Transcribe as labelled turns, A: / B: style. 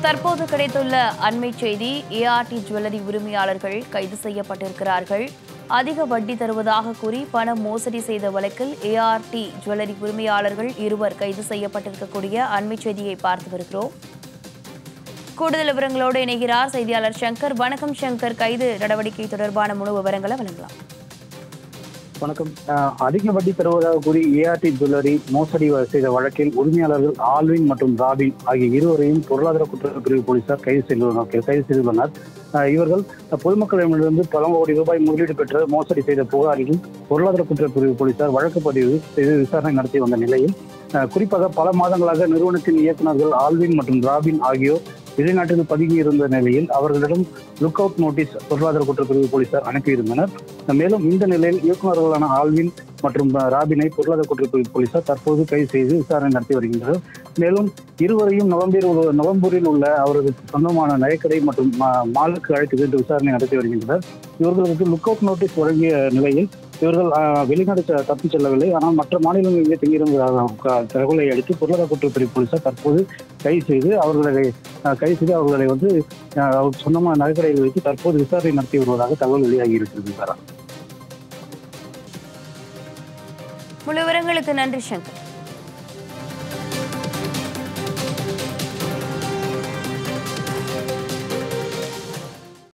A: தற்போது கிடைத்துள்ள அண்மை செய்தி ஏஆர்டி ஜுவல்லரி உரிமையாளர்கள் கைது செய்யப்பட்டிருக்கிறார்கள் அதிக வட்டி தருவதாக கூறி பண மோசடி செய்த வழக்கில் ஏஆர்டி ஜுவல்லரி உரிமையாளர்கள் இருவர் கைது செய்யப்பட்டிருக்கக்கூடிய அண்மை செய்தியை பார்த்து வருகிறோம் கூடுதல் விவரங்களோடு இணைகிறார் செய்தியாளர் சங்கர் வணக்கம் சங்கர் கைது நடவடிக்கை தொடர்பான முழு விவரங்களை வழங்கலாம்
B: வணக்கம் அஹ், அதிக வட்டி தருவதாக கூறி ஏஆர்டி ஜுவல்லரி மோசடி செய்த வழக்கில் உரிமையாளர்கள் ஆல்வின் மற்றும் ராபின் ஆகிய இருவரையும் பொருளாதார குற்றப்பிரிவு போலீசார் கைது செய்துள்ளனர் கைது செய்துள்ளனர் அஹ், இவர்கள் பொதுமக்களிடமிருந்து பல கோடி ரூபாய் முதலீடு பெற்று மோசடி செய்த புகாரிலும் பொருளாதார குற்றப்பிரிவு போலீசார் வழக்கு பதிவு செய்து விசாரணை நடத்தி வந்த நிலையில் அஹ், குறிப்பாக பல மாதங்களாக நிறுவனத்தின் இயக்குநர்கள் ஆல்வின் மற்றும் ராபின் ஆகியோர் வெளிநாட்டில் பதுங்கி இருந்த நிலையில் அவர்களிடம் லுக் அவுட் நோட்டீஸ் பொருளாதார குற்றப்பிரிவு போலீசார் அனுப்பியிருந்தனர் மேலும் இந்த நிலையில் இயக்குநர்களான ஆல்வின் மற்றும் ராபினை பொருளாதார குற்றப்பிரிவு போலீசார் தற்போது கைது செய்து விசாரணை நடத்தி வருகின்றனர் மேலும் இருவரையும் நவம்பர் நவம்பரில் உள்ள அவரது சொந்தமான நகைக்கடை மற்றும் மா- மாலுக்கு அழைத்து சென்று விசாரணை நடத்தி வருகின்றனர் இவர்களுக்கு லுக் அவுட் நோட்டீஸ் வழங்கிய நிலையில் இவர்கள் ஆஹ், வெளிநாடு செ- தப்பிச் செல்லவில்லை ஆனால் மற்ற மாநிலங்களிலே தங்கியிருந்த தகவலை அடுத்து பொருளாதார குற்றப்பிரிவு போலீசார் தற்போது கைது செய்து அவர்களை ஆஹ், கைது செய்து அவர்களை வந்து ஆஹ், அவர் சொந்தமான நகைக்கடைகள் வைத்து தற்போது விசாரணை நடத்தி வருவதாக தகவல் வெளியாகி இருக்கிறது சாரா
A: முழு விவரங்களுக்கு நன்றி சங்கர்